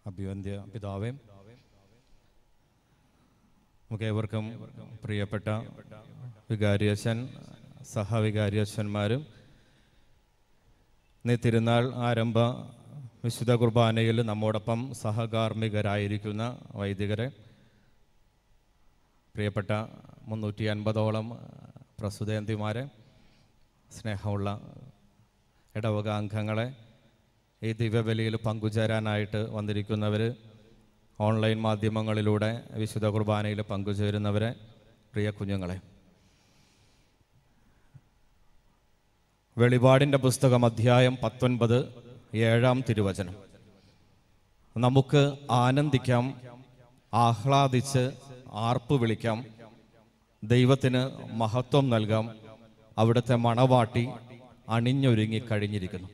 അഭിവന്ദ്യ പിതാവേ നമുക്കേവർക്കും പ്രിയപ്പെട്ട വികാരിയച്ഛൻ സഹവികാരിയച്ഛന്മാരും ഇന്ന് ഈ തിരുനാൾ ആരംഭ വിശുദ്ധ കുർബാനയിൽ നമ്മോടൊപ്പം സഹകാർമ്മികരായിരിക്കുന്ന വൈദികരെ പ്രിയപ്പെട്ട മുന്നൂറ്റി അൻപതോളം പ്രസുതേന്തിമാരെ സ്നേഹമുള്ള ഇടവക അംഗങ്ങളെ ഈ ദിവ്യബലിയിൽ പങ്കുചേരാനായിട്ട് വന്നിരിക്കുന്നവർ ഓൺലൈൻ മാധ്യമങ്ങളിലൂടെ വിശുദ്ധ കുർബാനയിൽ പങ്കുചേരുന്നവരെ പ്രിയ കുഞ്ഞുങ്ങളെ വെളിപാടിൻ്റെ പുസ്തകം അധ്യായം പത്തൊൻപത് ഏഴാം തിരുവചനം നമുക്ക് ആനന്ദിക്കാം ആഹ്ലാദിച്ച് ആർപ്പ് വിളിക്കാം ദൈവത്തിന് മഹത്വം നൽകാം അവിടുത്തെ മണവാട്ടി അണിഞ്ഞൊരുങ്ങി കഴിഞ്ഞിരിക്കുന്നു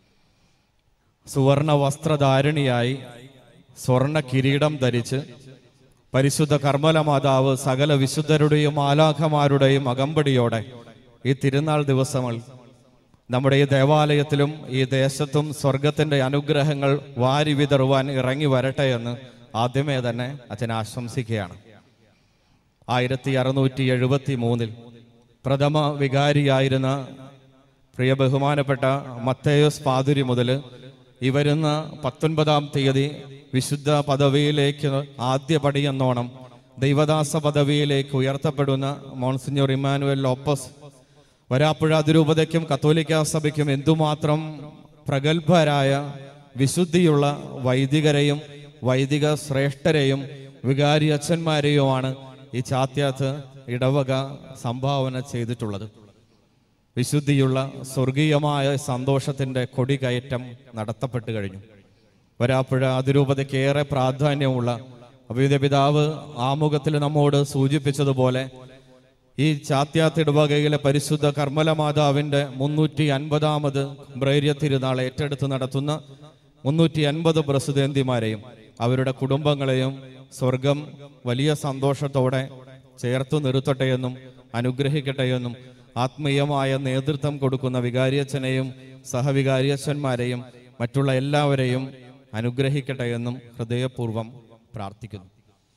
സുവർണ വസ്ത്രധാരിണിയായി സ്വർണ കിരീടം ധരിച്ച് പരിശുദ്ധ കർമ്മല മാതാവ് സകല വിശുദ്ധരുടെയും ആലാഖമാരുടെയും അകമ്പടിയോടെ ഈ തിരുനാൾ ദിവസങ്ങൾ നമ്മുടെ ഈ ദേവാലയത്തിലും ഈ ദേശത്തും സ്വർഗത്തിന്റെ അനുഗ്രഹങ്ങൾ വാരി വിതറുവാൻ ഇറങ്ങി വരട്ടെ എന്ന് ആദ്യമേ തന്നെ അച്ഛൻ ആശംസിക്കുകയാണ് ആയിരത്തി അറുന്നൂറ്റി എഴുപത്തി മൂന്നിൽ പ്രഥമ വികാരിയായിരുന്ന പ്രിയ ബഹുമാനപ്പെട്ട മത്തേയോസ് പാതുരി മുതൽ ഈ വരുന്ന പത്തൊൻപതാം തീയതി വിശുദ്ധ പദവിയിലേക്ക് ആദ്യ പടിയെന്നോണം ദൈവദാസ പദവിയിലേക്ക് ഉയർത്തപ്പെടുന്ന മോൺസിഞ്ഞോർ ഇമാനുവൽ ലോപ്പസ് വരാപ്പുഴ അതിരൂപതയ്ക്കും കത്തോലിക്ക സഭയ്ക്കും എന്തുമാത്രം പ്രഗത്ഭരായ വിശുദ്ധിയുള്ള വൈദികരെയും വൈദിക ശ്രേഷ്ഠരെയും വികാരി അച്ഛന്മാരെയുമാണ് ഈ ചാത്യാത്ത് ഇടവക സംഭാവന ചെയ്തിട്ടുള്ളത് വിശുദ്ധിയുള്ള സ്വർഗീയമായ സന്തോഷത്തിന്റെ കൊടികയറ്റം നടത്തപ്പെട്ടു കഴിഞ്ഞു വരാപ്പുഴ അതിരൂപതയ്ക്ക് ഏറെ പ്രാധാന്യമുള്ള അഭിയുത പിതാവ് ആമുഖത്തിൽ നമ്മോട് സൂചിപ്പിച്ചതുപോലെ ഈ ചാത്യാത്ത് ഇടവകയിലെ പരിശുദ്ധ കർമ്മല മാതാവിന്റെ മുന്നൂറ്റി അൻപതാമത് ബ്രൈര്യ തിരുനാൾ ഏറ്റെടുത്ത് നടത്തുന്ന മുന്നൂറ്റി അൻപത് പ്രസിദ്ധേന്തിമാരെയും അവരുടെ കുടുംബങ്ങളെയും സ്വർഗം വലിയ സന്തോഷത്തോടെ ചേർത്തു നിർത്തട്ടെ എന്നും അനുഗ്രഹിക്കട്ടെ എന്നും ആത്മീയമായ നേതൃത്വം കൊടുക്കുന്ന വികാരിയച്ഛനെയും സഹവികാരിയച്ഛന്മാരെയും മറ്റുള്ള എല്ലാവരെയും അനുഗ്രഹിക്കട്ടെ എന്നും ഹൃദയപൂർവ്വം പ്രാർത്ഥിക്കുന്നു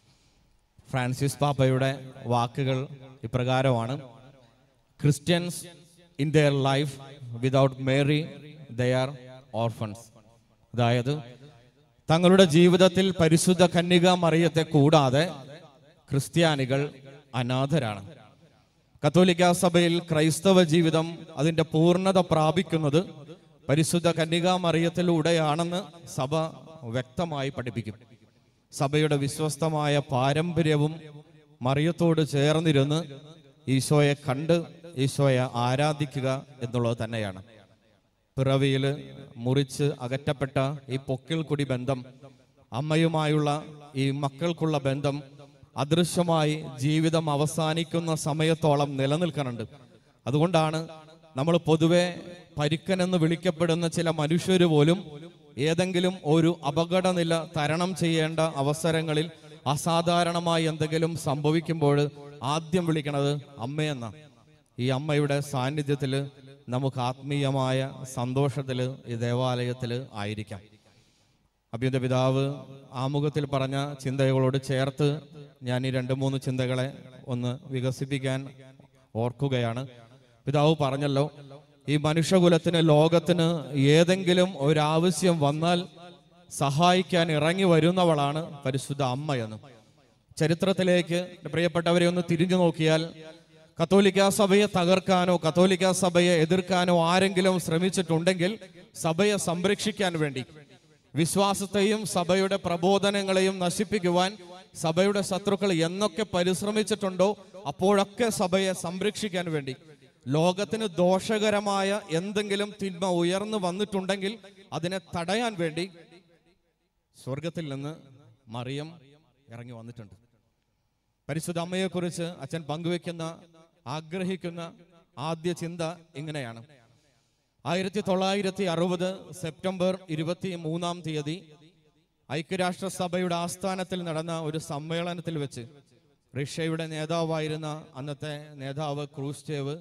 ഫ്രാൻസിസ് പാപ്പയുടെ വാക്കുകൾ ഇപ്രകാരമാണ് Christians in their life without Mary they are orphans അതായത് തങ്ങളുടെ ജീവിതത്തിൽ പരിശുദ്ധ കന്യക മറിയത്തെ കൂടാതെ ക്രിസ്ത്യാനികൾ അനാഥരാണ് കത്തോലിക്ക സഭയിൽ ക്രൈസ്തവ ജീവിതം അതിന്റെ പൂർണ്ണത പ്രാപിക്കുന്നത് പരിശുദ്ധ കന്യക മറിയത്തിലൂടെയാണെന്ന് സഭ വ്യക്തമായി പഠിപ്പിക്കും സഭയുടെ വിശ്വസ്തമായ പാരമ്പര്യവും മറിയത്തോട് ചേർന്നിരുന്ന് ഈശോയെ കണ്ട് ഈശോയെ ആരാധിക്കുക എന്നുള്ളത് തന്നെയാണ് പിറവിയിൽ മുറിച്ച് അകറ്റപ്പെട്ട ഈ പൊക്കിൾ കുടി ബന്ധം അമ്മയുമായുള്ള ഈ മക്കൾക്കുള്ള ബന്ധം അദൃശ്യമായി ജീവിതം അവസാനിക്കുന്ന സമയത്തോളം നിലനിൽക്കുന്നുണ്ട് അതുകൊണ്ടാണ് നമ്മൾ പൊതുവെ പരിക്കനെന്ന് വിളിക്കപ്പെടുന്ന ചില മനുഷ്യർ പോലും ഏതെങ്കിലും ഒരു അപകടനില തരണം ചെയ്യേണ്ട അവസരങ്ങളിൽ അസാധാരണമായി എന്തെങ്കിലും സംഭവിക്കുമ്പോൾ ആദ്യം വിളിക്കണത് അമ്മയെന്ന ഈ അമ്മയുടെ സാന്നിധ്യത്തിൽ നമുക്ക് ആത്മീയമായ സന്തോഷത്തിൽ ഈ ദേവാലയത്തിൽ ആയിരിക്കാം അഭ്യുത പിതാവ് ആമുഖത്തിൽ പറഞ്ഞ ചിന്തകളോട് ചേർത്ത് ഞാൻ ഈ രണ്ട് മൂന്ന് ചിന്തകളെ ഒന്ന് വികസിപ്പിക്കാൻ ഓർക്കുകയാണ് പിതാവ് പറഞ്ഞല്ലോ ഈ മനുഷ്യകുലത്തിന് ലോകത്തിന് ഏതെങ്കിലും ഒരാവശ്യം വന്നാൽ സഹായിക്കാൻ ഇറങ്ങി വരുന്നവളാണ് പരിശുദ്ധ അമ്മ എന്ന് ചരിത്രത്തിലേക്ക് പ്രിയപ്പെട്ടവരെ ഒന്ന് തിരിഞ്ഞു നോക്കിയാൽ കത്തോലിക്ക സഭയെ തകർക്കാനോ കത്തോലിക്ക സഭയെ എതിർക്കാനോ ആരെങ്കിലും ശ്രമിച്ചിട്ടുണ്ടെങ്കിൽ സഭയെ സംരക്ഷിക്കാൻ വേണ്ടി വിശ്വാസത്തെയും സഭയുടെ പ്രബോധനങ്ങളെയും നശിപ്പിക്കുവാൻ സഭയുടെ ശത്രുക്കൾ എന്നൊക്കെ പരിശ്രമിച്ചിട്ടുണ്ടോ അപ്പോഴൊക്കെ സഭയെ സംരക്ഷിക്കാൻ വേണ്ടി ലോകത്തിന് ദോഷകരമായ എന്തെങ്കിലും തിന്മ ഉയർന്നു വന്നിട്ടുണ്ടെങ്കിൽ അതിനെ തടയാൻ വേണ്ടി സ്വർഗത്തിൽ നിന്ന് മറിയം ഇറങ്ങി വന്നിട്ടുണ്ട് പരിശുദ്ധ അമ്മയെക്കുറിച്ച് അച്ഛൻ പങ്കുവെക്കുന്ന ആഗ്രഹിക്കുന്ന ആദ്യ ചിന്ത ഇങ്ങനെയാണ് ആയിരത്തി തൊള്ളായിരത്തി അറുപത് സെപ്റ്റംബർ ഇരുപത്തി മൂന്നാം തീയതി ഐക്യരാഷ്ട്രസഭയുടെ ആസ്ഥാനത്തിൽ നടന്ന ഒരു സമ്മേളനത്തിൽ വെച്ച് റഷ്യയുടെ നേതാവായിരുന്ന അന്നത്തെ നേതാവ് ക്രൂസ്റ്റേവ്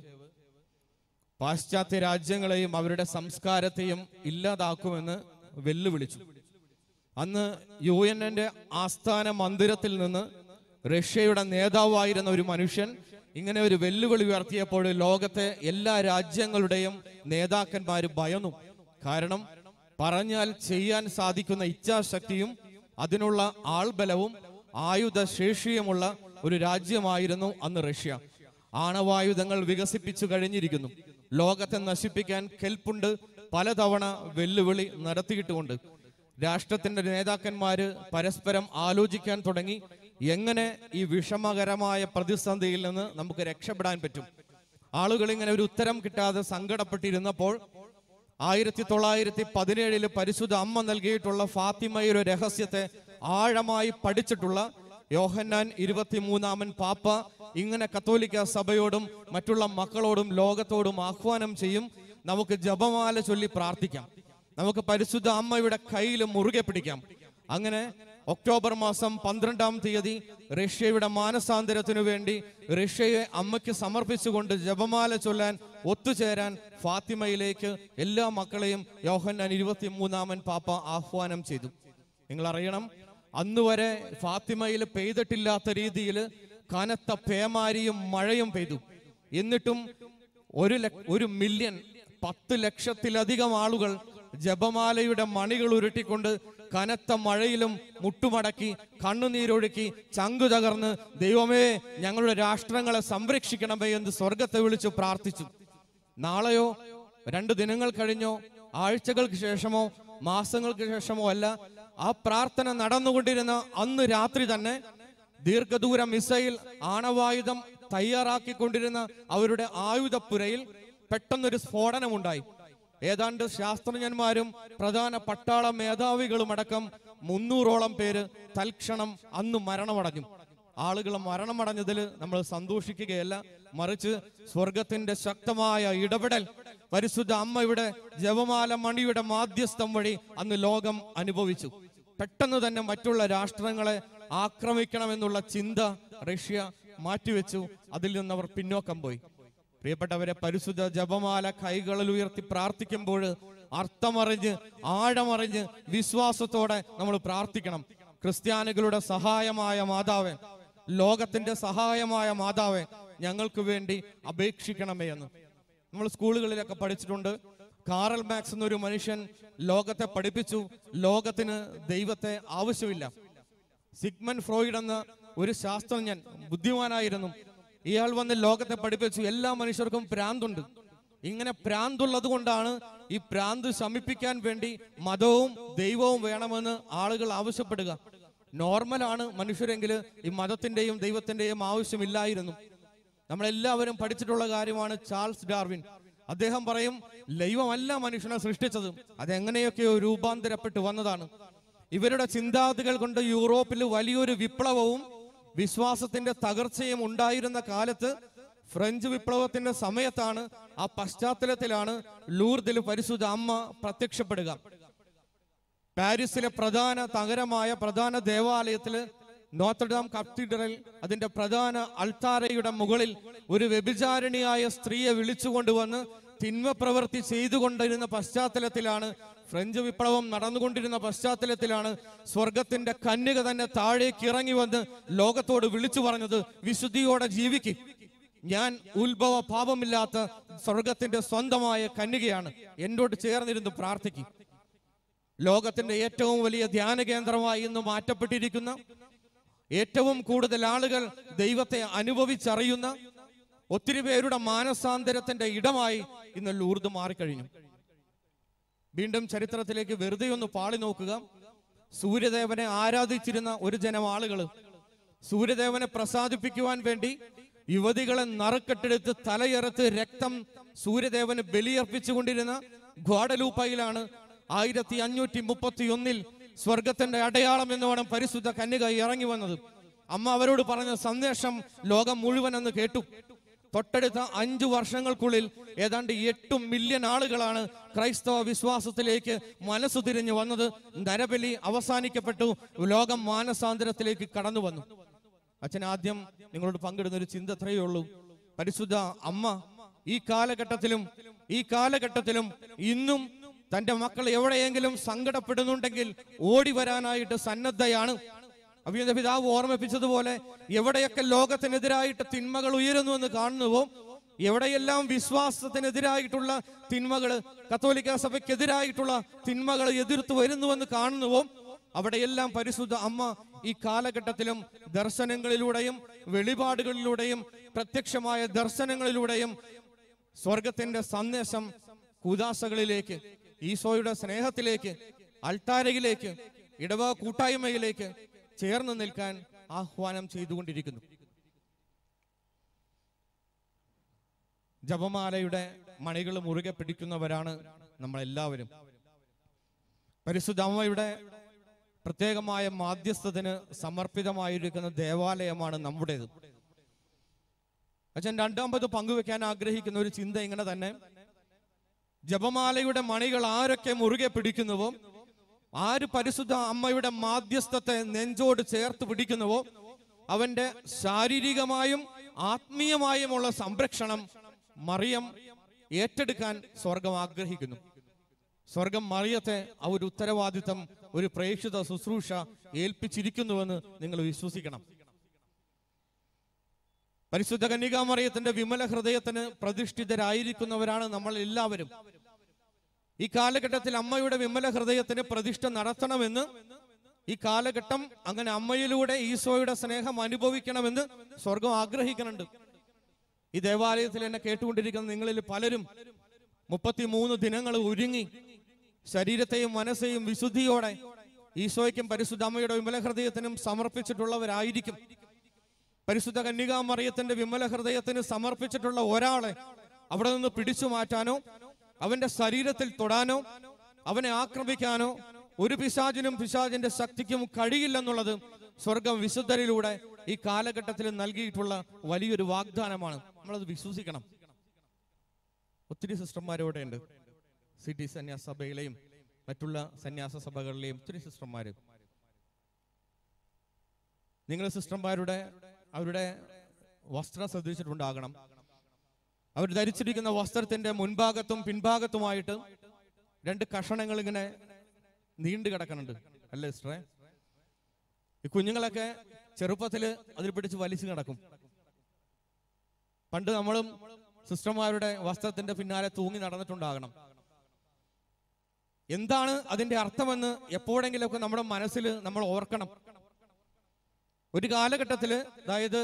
പാശ്ചാത്യ രാജ്യങ്ങളെയും അവരുടെ സംസ്കാരത്തെയും ഇല്ലാതാക്കുമെന്ന് വെല്ലുവിളിച്ചു അന്ന് യു എൻ എന്റെ ആസ്ഥാന മന്ദിരത്തിൽ നിന്ന് റഷ്യയുടെ നേതാവായിരുന്ന ഒരു മനുഷ്യൻ ഇങ്ങനെ ഒരു വെല്ലുവിളി ഉയർത്തിയപ്പോൾ ലോകത്തെ എല്ലാ രാജ്യങ്ങളുടെയും നേതാക്കന്മാർ ഭയന്നു കാരണം പറഞ്ഞാൽ ചെയ്യാൻ സാധിക്കുന്ന ഇച്ഛാശക്തിയും അതിനുള്ള ആൾബലവും ആയുധ ശേഷിയുമുള്ള ഒരു രാജ്യമായിരുന്നു അന്ന് റഷ്യ ആണവായുധങ്ങൾ വികസിപ്പിച്ചു കഴിഞ്ഞിരിക്കുന്നു ലോകത്തെ നശിപ്പിക്കാൻ കെൽപ്പുണ്ട് പലതവണ വെല്ലുവിളി നടത്തിയിട്ടുമുണ്ട് രാഷ്ട്രത്തിന്റെ നേതാക്കന്മാര് പരസ്പരം ആലോചിക്കാൻ തുടങ്ങി എങ്ങനെ ഈ വിഷമകരമായ പ്രതിസന്ധിയിൽ നിന്ന് നമുക്ക് രക്ഷപ്പെടാൻ പറ്റും ആളുകൾ ഇങ്ങനെ ഒരു ഉത്തരം കിട്ടാതെ സങ്കടപ്പെട്ടിരുന്നപ്പോൾ ആയിരത്തി തൊള്ളായിരത്തി പതിനേഴില് പരിശുദ്ധ അമ്മ നൽകിയിട്ടുള്ള ഫാത്തിമയുടെ രഹസ്യത്തെ ആഴമായി പഠിച്ചിട്ടുള്ള യോഹന്നാൻ ഇരുപത്തിമൂന്നാമൻ പാപ്പ ഇങ്ങനെ കത്തോലിക്ക സഭയോടും മറ്റുള്ള മക്കളോടും ലോകത്തോടും ആഹ്വാനം ചെയ്യും നമുക്ക് ജപമാല ചൊല്ലി പ്രാർത്ഥിക്കാം നമുക്ക് പരിശുദ്ധ അമ്മയുടെ കയ്യിൽ മുറുകെ പിടിക്കാം അങ്ങനെ ഒക്ടോബർ മാസം പന്ത്രണ്ടാം തീയതി റഷ്യയുടെ മാനസാന്തരത്തിനു വേണ്ടി റഷ്യയെ അമ്മയ്ക്ക് സമർപ്പിച്ചുകൊണ്ട് ജപമാല ചൊല്ലാൻ ഒത്തുചേരാൻ ഫാത്തിമയിലേക്ക് എല്ലാ മക്കളെയും യോഹന്നാൻ ഇരുപത്തി മൂന്നാമൻ പാപ്പ ആഹ്വാനം ചെയ്തു നിങ്ങൾ അറിയണം അന്ന് വരെ ഫാത്തിമയിൽ പെയ്തിട്ടില്ലാത്ത രീതിയിൽ കനത്ത പേമാരിയും മഴയും പെയ്തു എന്നിട്ടും ഒരു ലക്ഷ- ഒരു മില്യൺ പത്ത് ലക്ഷത്തിലധികം ആളുകൾ ജപമാലയുടെ മണികൾ ഉരുട്ടിക്കൊണ്ട് കനത്ത മഴയിലും മുട്ടുമടക്കി കണ്ണുനീരൊഴുക്കി ചങ്കു തകർന്ന് ദൈവമേ ഞങ്ങളുടെ രാഷ്ട്രങ്ങളെ സംരക്ഷിക്കണമേ എന്ന് സ്വർഗത്തെ വിളിച്ച് പ്രാർത്ഥിച്ചു നാളെയോ രണ്ട് ദിനങ്ങൾ കഴിഞ്ഞോ ആഴ്ചകൾക്ക് ശേഷമോ മാസങ്ങൾക്ക് ശേഷമോ അല്ല ആ പ്രാർത്ഥന നടന്നുകൊണ്ടിരുന്ന അന്ന് രാത്രി തന്നെ ദീർഘദൂര മിസൈൽ ആണവായുധം തയ്യാറാക്കിക്കൊണ്ടിരുന്ന അവരുടെ ആയുധപ്പുരയിൽ പെട്ടെന്നൊരു സ്ഫോടനമുണ്ടായി ഏതാണ്ട് ശാസ്ത്രജ്ഞന്മാരും പ്രധാന പട്ടാള മേധാവികളും അടക്കം മുന്നൂറോളം പേര് തൽക്ഷണം അന്ന് മരണമടഞ്ഞു ആളുകൾ മരണമടഞ്ഞതിൽ നമ്മൾ സന്തോഷിക്കുകയല്ല മറിച്ച് സ്വർഗത്തിന്റെ ശക്തമായ ഇടപെടൽ പരിശുദ്ധ അമ്മയുടെ ജപമാല മണിയുടെ മാധ്യസ്ഥം വഴി അന്ന് ലോകം അനുഭവിച്ചു പെട്ടെന്ന് തന്നെ മറ്റുള്ള രാഷ്ട്രങ്ങളെ ആക്രമിക്കണമെന്നുള്ള ചിന്ത റഷ്യ മാറ്റിവെച്ചു അതിൽ നിന്ന് അവർ പിന്നോക്കം പോയി പ്രിയപ്പെട്ടവരെ പരിശുദ്ധ ജപമാല കൈകളിൽ ഉയർത്തി പ്രാർത്ഥിക്കുമ്പോൾ അർത്ഥമറിഞ്ഞ് ആഴമറിഞ്ഞ് വിശ്വാസത്തോടെ നമ്മൾ പ്രാർത്ഥിക്കണം ക്രിസ്ത്യാനികളുടെ സഹായമായ മാതാവേ ലോകത്തിന്റെ സഹായമായ മാതാവേ ഞങ്ങൾക്ക് വേണ്ടി അപേക്ഷിക്കണമേ എന്ന് നമ്മൾ സ്കൂളുകളിലൊക്കെ പഠിച്ചിട്ടുണ്ട് കാറൽ മാക്സ് എന്നൊരു മനുഷ്യൻ ലോകത്തെ പഠിപ്പിച്ചു ലോകത്തിന് ദൈവത്തെ ആവശ്യമില്ല സിഗ്മൻ ഫ്രോയിഡ് എന്ന ഒരു ശാസ്ത്രജ്ഞൻ ബുദ്ധിമാനായിരുന്നു ഇയാൾ വന്ന് ലോകത്തെ പഠിപ്പിച്ചു എല്ലാ മനുഷ്യർക്കും പ്രാന്തുണ്ട് ഇങ്ങനെ പ്രാന്തുള്ളത് കൊണ്ടാണ് ഈ പ്രാന്ത് ശമിപ്പിക്കാൻ വേണ്ടി മതവും ദൈവവും വേണമെന്ന് ആളുകൾ ആവശ്യപ്പെടുക നോർമലാണ് മനുഷ്യരെങ്കിൽ ഈ മതത്തിന്റെയും ദൈവത്തിന്റെയും ആവശ്യമില്ലായിരുന്നു നമ്മളെല്ലാവരും പഠിച്ചിട്ടുള്ള കാര്യമാണ് ചാൾസ് ഡാർവിൻ അദ്ദേഹം പറയും ദൈവമല്ല മനുഷ്യനെ സൃഷ്ടിച്ചത് അതെങ്ങനെയൊക്കെയോ രൂപാന്തരപ്പെട്ടു വന്നതാണ് ഇവരുടെ ചിന്താഗതികൾ കൊണ്ട് യൂറോപ്പിൽ വലിയൊരു വിപ്ലവവും വിശ്വാസത്തിന്റെ തകർച്ചയും ഉണ്ടായിരുന്ന കാലത്ത് ഫ്രഞ്ച് വിപ്ലവത്തിന്റെ സമയത്താണ് ആ പശ്ചാത്തലത്തിലാണ് ലൂർദിൽ പരിശുദ്ധ അമ്മ പ്രത്യക്ഷപ്പെടുക പാരീസിലെ പ്രധാന തകരമായ പ്രധാന ദേവാലയത്തില് നോത്രഡാം കത്തീഡ്രൽ അതിന്റെ പ്രധാന അൾത്താരയുടെ മുകളിൽ ഒരു വ്യഭിചാരിണിയായ സ്ത്രീയെ വിളിച്ചുകൊണ്ടുവന്ന് തിന്മ പ്രവൃത്തി ചെയ്തുകൊണ്ടിരുന്ന പശ്ചാത്തലത്തിലാണ് ഫ്രഞ്ച് വിപ്ലവം നടന്നുകൊണ്ടിരുന്ന പശ്ചാത്തലത്തിലാണ് സ്വർഗത്തിന്റെ കന്യക തന്നെ താഴേക്ക് ഇറങ്ങി വന്ന് ലോകത്തോട് വിളിച്ചു പറഞ്ഞത് വിശുദ്ധിയോടെ ജീവിക്കും ഞാൻ ഉത്ഭവ പാപമില്ലാത്ത സ്വർഗത്തിന്റെ സ്വന്തമായ കന്യകയാണ് എന്നോട് ചേർന്നിരുന്ന് പ്രാർത്ഥിക്കും ലോകത്തിന്റെ ഏറ്റവും വലിയ ധ്യാന കേന്ദ്രമായി ഇന്ന് മാറ്റപ്പെട്ടിരിക്കുന്ന ഏറ്റവും കൂടുതൽ ആളുകൾ ദൈവത്തെ അനുഭവിച്ചറിയുന്ന ഒത്തിരി പേരുടെ മാനസാന്തരത്തിന്റെ ഇടമായി ഇന്ന് ലൂർദ് മാറിക്കഴിഞ്ഞു വീണ്ടും ചരിത്രത്തിലേക്ക് വെറുതെ ഒന്ന് പാളി നോക്കുക സൂര്യദേവനെ ആരാധിച്ചിരുന്ന ഒരു ജനം ആളുകൾ സൂര്യദേവനെ പ്രസാദിപ്പിക്കുവാൻ വേണ്ടി യുവതികളെ നറുക്കെട്ടെടുത്ത് തലയെറുത്ത് രക്തം സൂര്യദേവന് ബലിയർപ്പിച്ചുകൊണ്ടിരുന്ന ഗ്വാഡലൂപ്പയിലാണ് ആയിരത്തി അഞ്ഞൂറ്റി മുപ്പത്തി ഒന്നിൽ സ്വർഗത്തിന്റെ അടയാളം എന്ന് വേണം പരിശുദ്ധ കന്യക ഇറങ്ങി വന്നത് അമ്മ അവരോട് പറഞ്ഞ സന്ദേശം ലോകം മുഴുവൻ എന്ന് കേട്ടു തൊട്ടടുത്ത അഞ്ചു വർഷങ്ങൾക്കുള്ളിൽ ഏതാണ്ട് എട്ട് മില്യൺ ആളുകളാണ് ക്രൈസ്തവ വിശ്വാസത്തിലേക്ക് മനസ്സു തിരിഞ്ഞു വന്നത് നരബലി അവസാനിക്കപ്പെട്ടു ലോകം മാനസാന്തരത്തിലേക്ക് കടന്നു വന്നു അച്ഛൻ ആദ്യം നിങ്ങളോട് പങ്കിടുന്ന ഒരു ചിന്ത അത്രയേ ഉള്ളൂ പരിശുദ്ധ അമ്മ ഈ കാലഘട്ടത്തിലും ഈ കാലഘട്ടത്തിലും ഇന്നും തന്റെ മക്കൾ എവിടെയെങ്കിലും സങ്കടപ്പെടുന്നുണ്ടെങ്കിൽ ഓടി വരാനായിട്ട് സന്നദ്ധയാണ് അഭിനന്ദ പിതാവ് ഓർമ്മിപ്പിച്ചതുപോലെ എവിടെയൊക്കെ ലോകത്തിനെതിരായിട്ട് തിന്മകൾ ഉയരുന്നു എന്ന് കാണുന്നുവോ എവിടെയെല്ലാം വിശ്വാസത്തിനെതിരായിട്ടുള്ള തിന്മകൾ കത്തോലിക്ക സഭയ്ക്കെതിരായിട്ടുള്ള തിന്മകൾ എതിർത്ത് വരുന്നുവെന്ന് കാണുന്നുവോ അവിടെയെല്ലാം പരിശുദ്ധ അമ്മ ഈ കാലഘട്ടത്തിലും ദർശനങ്ങളിലൂടെയും വെളിപാടുകളിലൂടെയും പ്രത്യക്ഷമായ ദർശനങ്ങളിലൂടെയും സ്വർഗത്തിന്റെ സന്ദേശം കുദാസകളിലേക്ക് ഈശോയുടെ സ്നേഹത്തിലേക്ക് അൾത്താരയിലേക്ക് ഇടവ കൂട്ടായ്മയിലേക്ക് ചേർന്ന് നിൽക്കാൻ ആഹ്വാനം ചെയ്തുകൊണ്ടിരിക്കുന്നു ജപമാലയുടെ മണികൾ മുറുകെ പിടിക്കുന്നവരാണ് നമ്മളെല്ലാവരും പരിശുദ്ധ അമ്മയുടെ പ്രത്യേകമായ മാധ്യസ്ഥത്തിന് സമർപ്പിതമായിരിക്കുന്ന ദേവാലയമാണ് നമ്മുടേത് അച്ഛൻ രണ്ടാമത് പങ്കുവെക്കാൻ ആഗ്രഹിക്കുന്ന ഒരു ചിന്ത ഇങ്ങനെ തന്നെ ജപമാലയുടെ മണികൾ ആരൊക്കെ മുറുകെ പിടിക്കുന്നുവോ ആര് പരിശുദ്ധ അമ്മയുടെ മാധ്യസ്ഥത്തെ നെഞ്ചോട് ചേർത്ത് പിടിക്കുന്നുവോ അവന്റെ ശാരീരികമായും ആത്മീയമായുമുള്ള സംരക്ഷണം മറിയം ഏറ്റെടുക്കാൻ സ്വർഗം ആഗ്രഹിക്കുന്നു സ്വർഗം മറിയത്തെ ആ ഒരു ഉത്തരവാദിത്തം ഒരു പ്രേക്ഷിത ശുശ്രൂഷ ഏൽപ്പിച്ചിരിക്കുന്നുവെന്ന് നിങ്ങൾ വിശ്വസിക്കണം പരിശുദ്ധ കന്യകാമറിയത്തിന്റെ വിമല ഹൃദയത്തിന് പ്രതിഷ്ഠിതരായിരിക്കുന്നവരാണ് നമ്മൾ എല്ലാവരും ഈ കാലഘട്ടത്തിൽ അമ്മയുടെ വിമല ഹൃദയത്തിന് പ്രതിഷ്ഠ നടത്തണമെന്ന് ഈ കാലഘട്ടം അങ്ങനെ അമ്മയിലൂടെ ഈശോയുടെ സ്നേഹം അനുഭവിക്കണമെന്ന് സ്വർഗം ആഗ്രഹിക്കുന്നുണ്ട് ഈ ദേവാലയത്തിൽ എന്നെ കേട്ടുകൊണ്ടിരിക്കുന്ന നിങ്ങളിൽ പലരും മുപ്പത്തിമൂന്ന് ദിനങ്ങൾ ഒരുങ്ങി ശരീരത്തെയും മനസ്സെയും വിശുദ്ധിയോടെ ഈശോയ്ക്കും പരിശുദ്ധ അമ്മയുടെ വിമല ഹൃദയത്തിനും സമർപ്പിച്ചിട്ടുള്ളവരായിരിക്കും പരിശുദ്ധ കന്യകാമറിയത്തിന്റെ വിമല ഹൃദയത്തിന് സമർപ്പിച്ചിട്ടുള്ള ഒരാളെ അവിടെ നിന്ന് പിടിച്ചു മാറ്റാനോ അവന്റെ ശരീരത്തിൽ തൊടാനോ അവനെ ആക്രമിക്കാനോ ഒരു പിശാചിനും പിശാചിന്റെ ശക്തിക്കും കഴിയില്ലെന്നുള്ളത് സ്വർഗം വിശുദ്ധരിലൂടെ ഈ കാലഘട്ടത്തിൽ നൽകിയിട്ടുള്ള വലിയൊരു വാഗ്ദാനമാണ് നമ്മളത് വിശ്വസിക്കണം ഒത്തിരി സിസ്റ്റർമാരോടെ ഉണ്ട് സിറ്റി സന്യാസ സഭയിലെയും മറ്റുള്ള സന്യാസ സഭകളിലെയും ഒത്തിരി സിസ്റ്റർമാര് നിങ്ങൾ സിസ്റ്റർമാരുടെ അവരുടെ വസ്ത്രം ശ്രദ്ധിച്ചിട്ടുണ്ടാകണം അവർ ധരിച്ചിരിക്കുന്ന വസ്ത്രത്തിന്റെ മുൻഭാഗത്തും പിൻഭാഗത്തുമായിട്ട് രണ്ട് കഷണങ്ങൾ ഇങ്ങനെ നീണ്ടു കിടക്കുന്നുണ്ട് അല്ലേ സിസ്റ്ററെ ഈ കുഞ്ഞുങ്ങളൊക്കെ ചെറുപ്പത്തില് അതിൽ പിടിച്ച് വലിച്ചു കിടക്കും പണ്ട് നമ്മളും സിസ്റ്റർമാരുടെ വസ്ത്രത്തിന്റെ പിന്നാലെ തൂങ്ങി നടന്നിട്ടുണ്ടാകണം എന്താണ് അതിന്റെ അർത്ഥമെന്ന് എപ്പോഴെങ്കിലുമൊക്കെ നമ്മുടെ മനസ്സിൽ നമ്മൾ ഓർക്കണം ഒരു കാലഘട്ടത്തില് അതായത്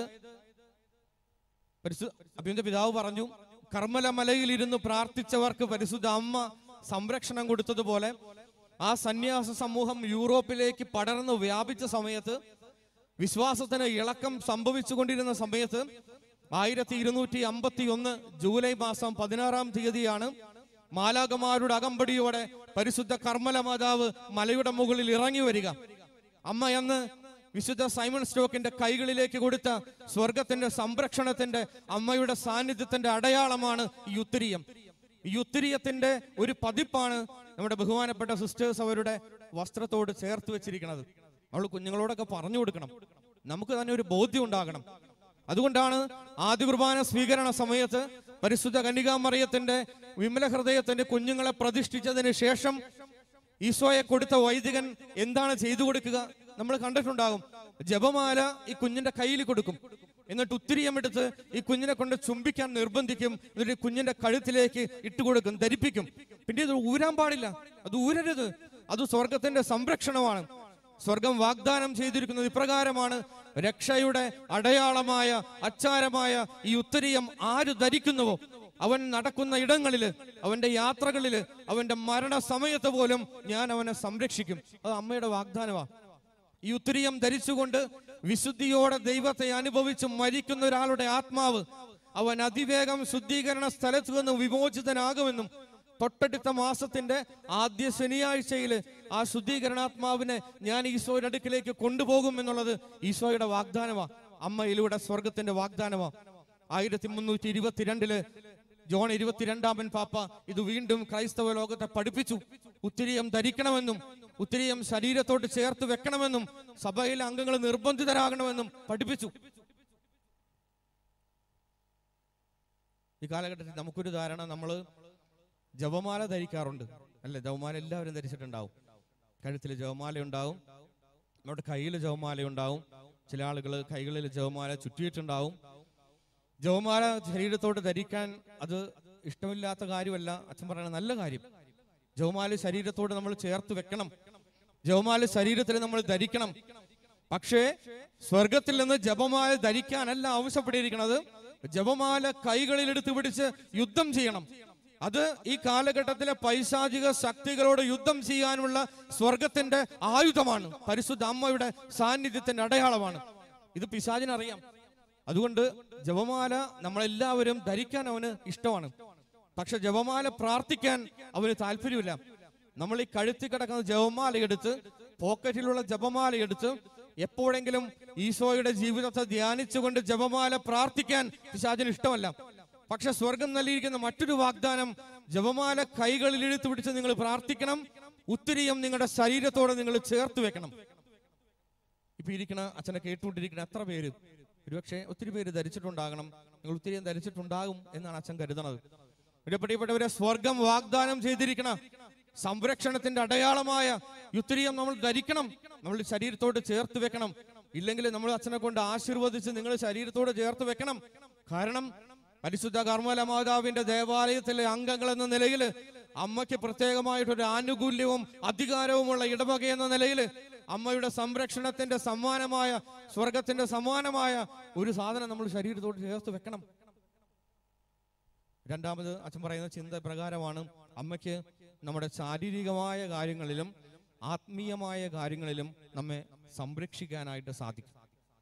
പരിശു അഭിന്റെ പിതാവ് പറഞ്ഞു കർമ്മല മലയിൽ ഇരുന്ന് പ്രാർത്ഥിച്ചവർക്ക് പരിശുദ്ധ അമ്മ സംരക്ഷണം കൊടുത്തതുപോലെ ആ സന്യാസ സമൂഹം യൂറോപ്പിലേക്ക് പടർന്ന് വ്യാപിച്ച സമയത്ത് വിശ്വാസത്തിന് ഇളക്കം സംഭവിച്ചുകൊണ്ടിരുന്ന സമയത്ത് ആയിരത്തി ഇരുന്നൂറ്റി അമ്പത്തി ഒന്ന് ജൂലൈ മാസം പതിനാറാം തീയതിയാണ് മാലാകമാരുടെ അകമ്പടിയോടെ പരിശുദ്ധ കർമ്മല മാതാവ് മലയുടെ മുകളിൽ ഇറങ്ങി വരിക അമ്മ അന്ന് വിശുദ്ധ സൈമൺ സ്റ്റോക്കിന്റെ കൈകളിലേക്ക് കൊടുത്ത സ്വർഗത്തിന്റെ സംരക്ഷണത്തിന്റെ അമ്മയുടെ സാന്നിധ്യത്തിന്റെ അടയാളമാണ് ഈ ഉത്തരീയം ഈ ഉത്തരീയത്തിന്റെ ഒരു പതിപ്പാണ് നമ്മുടെ ബഹുമാനപ്പെട്ട സിസ്റ്റേഴ്സ് അവരുടെ വസ്ത്രത്തോട് ചേർത്ത് വെച്ചിരിക്കുന്നത് അവൾ കുഞ്ഞുങ്ങളോടൊക്കെ പറഞ്ഞു കൊടുക്കണം നമുക്ക് തന്നെ ഒരു ബോധ്യം ഉണ്ടാകണം അതുകൊണ്ടാണ് ആദ്യ കുർബാന സ്വീകരണ സമയത്ത് പരിശുദ്ധ കന്യകാമറിയത്തിന്റെ വിമല ഹൃദയത്തിന്റെ കുഞ്ഞുങ്ങളെ പ്രതിഷ്ഠിച്ചതിന് ശേഷം ഈശോയെ കൊടുത്ത വൈദികൻ എന്താണ് ചെയ്തു കൊടുക്കുക നമ്മൾ കണ്ടിട്ടുണ്ടാകും ജപമാല ഈ കുഞ്ഞിന്റെ കയ്യിൽ കൊടുക്കും എന്നിട്ട് ഉത്തിരിയം എടുത്ത് ഈ കുഞ്ഞിനെ കൊണ്ട് ചുംബിക്കാൻ നിർബന്ധിക്കും എന്നിട്ട് ഈ കുഞ്ഞിന്റെ കഴുത്തിലേക്ക് ഇട്ടുകൊടുക്കും ധരിപ്പിക്കും പിന്നെ ഇത് ഊരാൻ പാടില്ല അത് ഊരരുത് അത് സ്വർഗത്തിന്റെ സംരക്ഷണമാണ് സ്വർഗം വാഗ്ദാനം ചെയ്തിരിക്കുന്നത് ഇപ്രകാരമാണ് രക്ഷയുടെ അടയാളമായ അച്ചാരമായ ഈ ഉത്തരീയം ആര് ധരിക്കുന്നുവോ അവൻ നടക്കുന്ന ഇടങ്ങളില് അവന്റെ യാത്രകളില് അവന്റെ മരണസമയത്ത് പോലും ഞാൻ അവനെ സംരക്ഷിക്കും അത് അമ്മയുടെ വാഗ്ദാനമാ ഈ ഉത്തരീയം ധരിച്ചുകൊണ്ട് വിശുദ്ധിയോടെ ദൈവത്തെ അനുഭവിച്ച് മരിക്കുന്ന ഒരാളുടെ ആത്മാവ് അവൻ അതിവേഗം ശുദ്ധീകരണ സ്ഥലത്ത് നിന്ന് വിമോചിതനാകുമെന്നും തൊട്ടടുത്ത മാസത്തിന്റെ ആദ്യ ശനിയാഴ്ചയിൽ ആ ശുദ്ധീകരണാത്മാവിനെ ഞാൻ ഈശോയുടെ അടുക്കിലേക്ക് കൊണ്ടുപോകും എന്നുള്ളത് ഈശോയുടെ വാഗ്ദാനമാ അമ്മയിലൂടെ സ്വർഗത്തിന്റെ വാഗ്ദാനമാ ആയിരത്തി മുന്നൂറ്റി ഇരുപത്തിരണ്ടില് ജോൺ ഇരുപത്തിരണ്ടാമൻ പാപ്പ ഇത് വീണ്ടും ക്രൈസ്തവ ലോകത്തെ പഠിപ്പിച്ചു ഉത്തിരിയം ധരിക്കണമെന്നും ഉത്തിരിയം ശരീരത്തോട് ചേർത്ത് വെക്കണമെന്നും സഭയിലെ അംഗങ്ങൾ നിർബന്ധിതരാകണമെന്നും പഠിപ്പിച്ചു ഈ കാലഘട്ടത്തിൽ നമുക്കൊരു ധാരണ നമ്മൾ ജപമാല ധരിക്കാറുണ്ട് അല്ലേ ജവമാല എല്ലാവരും ധരിച്ചിട്ടുണ്ടാവും കഴുത്തിൽ ജവമാല ഉണ്ടാവും നമ്മുടെ കയ്യിൽ ജവമാല ഉണ്ടാവും ചില ആളുകൾ കൈകളിൽ ജവമാല ചുറ്റിയിട്ടുണ്ടാവും ജവമാല ശരീരത്തോട് ധരിക്കാൻ അത് ഇഷ്ടമില്ലാത്ത കാര്യമല്ല അച്ഛൻ പറയുന്ന നല്ല കാര്യം ജവമാല ശരീരത്തോട് നമ്മൾ ചേർത്ത് വെക്കണം ജവമാല ശരീരത്തിൽ നമ്മൾ ധരിക്കണം പക്ഷേ സ്വർഗത്തിൽ നിന്ന് ജപമാല ധരിക്കാനല്ല ആവശ്യപ്പെട്ടിരിക്കുന്നത് ജപമാല കൈകളിൽ എടുത്ത് പിടിച്ച് യുദ്ധം ചെയ്യണം അത് ഈ കാലഘട്ടത്തിലെ പൈശാചിക ശക്തികളോട് യുദ്ധം ചെയ്യാനുള്ള സ്വർഗത്തിന്റെ ആയുധമാണ് പരിശുദ്ധ അമ്മയുടെ സാന്നിധ്യത്തിന്റെ അടയാളമാണ് ഇത് പിശാചിനറിയാം അതുകൊണ്ട് ജപമാല നമ്മളെല്ലാവരും ധരിക്കാൻ അവന് ഇഷ്ടമാണ് പക്ഷെ ജപമാല പ്രാർത്ഥിക്കാൻ അവന് താല്പര്യമില്ല നമ്മൾ ഈ കഴുത്തി കിടക്കുന്ന ജപമാല എടുത്ത് പോക്കറ്റിലുള്ള ജപമാല എടുത്ത് എപ്പോഴെങ്കിലും ഈശോയുടെ ജീവിതത്തെ ധ്യാനിച്ചുകൊണ്ട് ജപമാല പ്രാർത്ഥിക്കാൻ പിശാചിന് ഇഷ്ടമല്ല പക്ഷെ സ്വർഗം നൽകിയിരിക്കുന്ന മറ്റൊരു വാഗ്ദാനം ജപമാല കൈകളിൽ ഇഴുത്തു പിടിച്ച് നിങ്ങൾ പ്രാർത്ഥിക്കണം ഉത്തിരിയം നിങ്ങളുടെ ശരീരത്തോടെ നിങ്ങൾ ചേർത്ത് വെക്കണം ഇപ്പൊ ഇരിക്കണ അച്ഛനെ കേട്ടുകൊണ്ടിരിക്കുന്ന എത്ര പേര് ഒരുപക്ഷെ ഒത്തിരി പേര് ധരിച്ചിട്ടുണ്ടാകണം നിങ്ങൾ ഒത്തിരി ധരിച്ചിട്ടുണ്ടാകും എന്നാണ് അച്ഛൻ കരുതണത് ഒരു പ്രിയപ്പെട്ടവരെ സ്വർഗം വാഗ്ദാനം ചെയ്തിരിക്കണ സംരക്ഷണത്തിന്റെ അടയാളമായ യുത്തിരിയം നമ്മൾ ധരിക്കണം നമ്മൾ ശരീരത്തോട് ചേർത്ത് വെക്കണം ഇല്ലെങ്കിൽ നമ്മൾ അച്ഛനെ കൊണ്ട് ആശീർവദിച്ച് നിങ്ങൾ ശരീരത്തോട് ചേർത്ത് വെക്കണം കാരണം പരിശുദ്ധ കർമ്മല മാതാവിന്റെ ദേവാലയത്തിലെ അംഗങ്ങൾ എന്ന നിലയിൽ അമ്മയ്ക്ക് പ്രത്യേകമായിട്ടൊരു ആനുകൂല്യവും അധികാരവുമുള്ള ഇടവക എന്ന നിലയിൽ അമ്മയുടെ സംരക്ഷണത്തിന്റെ സമ്മാനമായ സ്വർഗത്തിന്റെ സമ്മാനമായ ഒരു സാധനം നമ്മൾ ശരീരത്തോട് ചേർത്ത് വെക്കണം രണ്ടാമത് അച്ഛൻ പറയുന്ന ചിന്ത പ്രകാരമാണ് അമ്മയ്ക്ക് നമ്മുടെ ശാരീരികമായ കാര്യങ്ങളിലും ആത്മീയമായ കാര്യങ്ങളിലും നമ്മെ സംരക്ഷിക്കാനായിട്ട് സാധിക്കും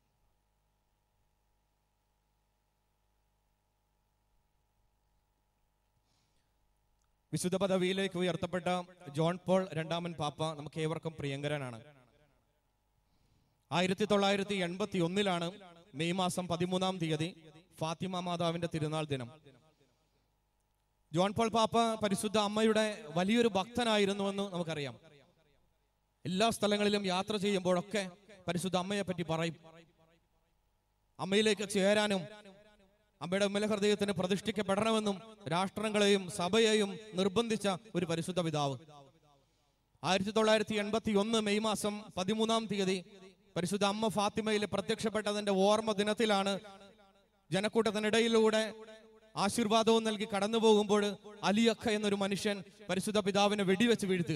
വിശുദ്ധ പദവിയിലേക്ക് ഉയർത്തപ്പെട്ട ജോൺ പോൾ രണ്ടാമൻ പാപ്പ നമുക്ക് ഏവർക്കും പ്രിയങ്കരനാണ് ആയിരത്തി തൊള്ളായിരത്തി എൺപത്തി ഒന്നിലാണ് മെയ് മാസം പതിമൂന്നാം തീയതി ഫാത്തിമ മാതാവിന്റെ തിരുനാൾ ദിനം ജോൺ പോൾ പാപ്പ പരിശുദ്ധ അമ്മയുടെ വലിയൊരു ഭക്തനായിരുന്നുവെന്ന് നമുക്കറിയാം എല്ലാ സ്ഥലങ്ങളിലും യാത്ര ചെയ്യുമ്പോഴൊക്കെ പരിശുദ്ധ അമ്മയെ പറ്റി പറയും അമ്മയിലേക്ക് ചേരാനും അമ്മയുടെ ഉമ്മല ഹൃദയത്തിന് പ്രതിഷ്ഠിക്കപ്പെടണമെന്നും രാഷ്ട്രങ്ങളെയും സഭയെയും നിർബന്ധിച്ച ഒരു പരിശുദ്ധ പിതാവ് ആയിരത്തി തൊള്ളായിരത്തി എൺപത്തി ഒന്ന് മെയ് മാസം പതിമൂന്നാം തീയതി പരിശുദ്ധ അമ്മ ഫാത്തിമയിൽ പ്രത്യക്ഷപ്പെട്ടതിന്റെ ഓർമ്മ ദിനത്തിലാണ് ജനക്കൂട്ടത്തിനിടയിലൂടെ ആശീർവാദവും നൽകി കടന്നു പോകുമ്പോൾ അലിയക്ക എന്നൊരു മനുഷ്യൻ പരിശുദ്ധ പിതാവിനെ വെടിവെച്ച് വീഴ്ത്തുക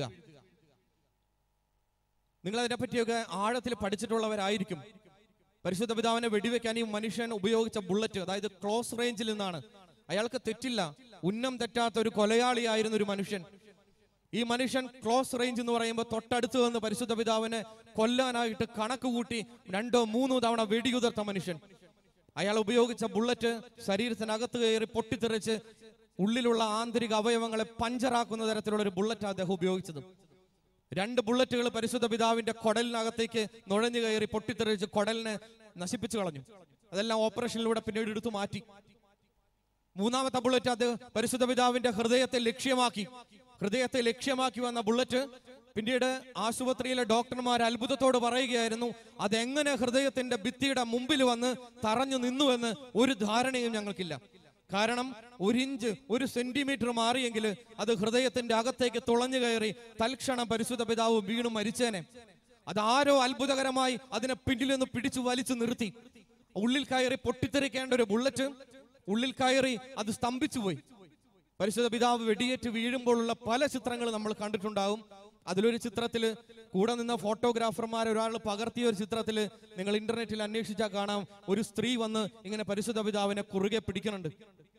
നിങ്ങൾ അതിനെപ്പറ്റിയൊക്കെ ആഴത്തിൽ പഠിച്ചിട്ടുള്ളവരായിരിക്കും പരിശുദ്ധ പിതാവിനെ വെടിവെക്കാൻ ഈ മനുഷ്യൻ ഉപയോഗിച്ച ബുള്ളറ്റ് അതായത് ക്ലോസ് റേഞ്ചിൽ നിന്നാണ് അയാൾക്ക് തെറ്റില്ല ഉന്നം തെറ്റാത്ത ഒരു കൊലയാളിയായിരുന്ന ഒരു മനുഷ്യൻ ഈ മനുഷ്യൻ ക്ലോസ് റേഞ്ച് എന്ന് പറയുമ്പോൾ തൊട്ടടുത്ത് വന്ന് പരിശുദ്ധ പിതാവിനെ കൊല്ലാനായിട്ട് കണക്ക് കൂട്ടി രണ്ടോ മൂന്നോ തവണ വെടിയുതിർത്ത മനുഷ്യൻ അയാൾ ഉപയോഗിച്ച ബുള്ളറ്റ് ശരീരത്തിനകത്ത് കയറി പൊട്ടിത്തെറിച്ച് ഉള്ളിലുള്ള ആന്തരിക അവയവങ്ങളെ പഞ്ചറാക്കുന്ന തരത്തിലുള്ള ഒരു ബുള്ളറ്റ് അദ്ദേഹം ഉപയോഗിച്ചത് രണ്ട് ബുള്ളറ്റുകൾ പരിശുദ്ധ പിതാവിന്റെ കൊടലിനകത്തേക്ക് നുഴഞ്ഞു കയറി പൊട്ടിത്തെറിച്ച് കൊടലിനെ നശിപ്പിച്ചു കളഞ്ഞു അതെല്ലാം ഓപ്പറേഷനിലൂടെ പിന്നീട് എടുത്തു മാറ്റി മൂന്നാമത്തെ ബുള്ളറ്റ് അത് പരിശുദ്ധ പിതാവിന്റെ ഹൃദയത്തെ ലക്ഷ്യമാക്കി ഹൃദയത്തെ ലക്ഷ്യമാക്കി വന്ന ബുള്ളറ്റ് പിന്നീട് ആശുപത്രിയിലെ ഡോക്ടർമാർ അത്ഭുതത്തോട് പറയുകയായിരുന്നു അതെങ്ങനെ ഹൃദയത്തിന്റെ ഭിത്തിയുടെ മുമ്പിൽ വന്ന് തറഞ്ഞു നിന്നുവെന്ന് ഒരു ധാരണയും ഞങ്ങൾക്കില്ല കാരണം ഒരു ഇഞ്ച് ഒരു സെന്റിമീറ്റർ മാറിയെങ്കിൽ അത് ഹൃദയത്തിന്റെ അകത്തേക്ക് തുളഞ്ഞു കയറി തൽക്ഷണം പരിശുദ്ധ പിതാവ് വീണു മരിച്ചേനെ അതാരോ അത്ഭുതകരമായി അതിനെ പിന്നിൽ നിന്ന് പിടിച്ചു വലിച്ചു നിർത്തി ഉള്ളിൽ കയറി പൊട്ടിത്തെറിക്കേണ്ട ഒരു ബുള്ളറ്റ് ഉള്ളിൽ കയറി അത് സ്തംഭിച്ചു പോയി പരിശുദ്ധ പിതാവ് വെടിയേറ്റ് വീഴുമ്പോഴുള്ള പല ചിത്രങ്ങൾ നമ്മൾ കണ്ടിട്ടുണ്ടാവും അതിലൊരു ചിത്രത്തിൽ കൂടെ നിന്ന ഫോട്ടോഗ്രാഫർമാർ ഒരാൾ പകർത്തിയ ഒരു ചിത്രത്തിൽ നിങ്ങൾ ഇന്റർനെറ്റിൽ അന്വേഷിച്ചാൽ കാണാം ഒരു സ്ത്രീ വന്ന് ഇങ്ങനെ പരിശുദ്ധ പിതാവിനെ കുറുകെ പിടിക്കുന്നുണ്ട്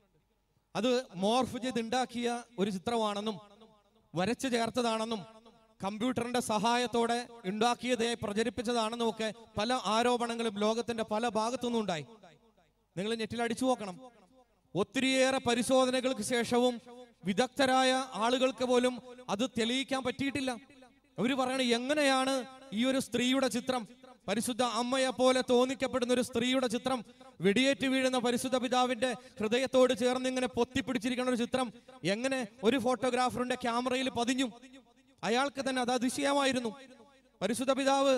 അത് മോർഫ് ചെയ്ത് ഉണ്ടാക്കിയ ഒരു ചിത്രമാണെന്നും വരച്ചു ചേർത്തതാണെന്നും കമ്പ്യൂട്ടറിന്റെ സഹായത്തോടെ ഉണ്ടാക്കിയതേ പ്രചരിപ്പിച്ചതാണെന്നും ഒക്കെ പല ആരോപണങ്ങളും ലോകത്തിന്റെ പല ഭാഗത്തുനിന്നും ഉണ്ടായി നിങ്ങൾ നെറ്റിൽ അടിച്ചു നോക്കണം ഒത്തിരിയേറെ പരിശോധനകൾക്ക് ശേഷവും വിദഗ്ധരായ ആളുകൾക്ക് പോലും അത് തെളിയിക്കാൻ പറ്റിയിട്ടില്ല അവര് പറയണ എങ്ങനെയാണ് ഈ ഒരു സ്ത്രീയുടെ ചിത്രം പരിശുദ്ധ അമ്മയെ പോലെ തോന്നിക്കപ്പെടുന്ന ഒരു സ്ത്രീയുടെ ചിത്രം വെടിയേറ്റ് വീഴുന്ന പരിശുദ്ധ പിതാവിന്റെ ഹൃദയത്തോട് ചേർന്ന് ഇങ്ങനെ പൊത്തിപ്പിടിച്ചിരിക്കുന്ന ഒരു ചിത്രം എങ്ങനെ ഒരു ഫോട്ടോഗ്രാഫറിന്റെ ക്യാമറയിൽ പതിഞ്ഞു അയാൾക്ക് തന്നെ അത് അതിശയമായിരുന്നു പരിശുദ്ധ പിതാവ്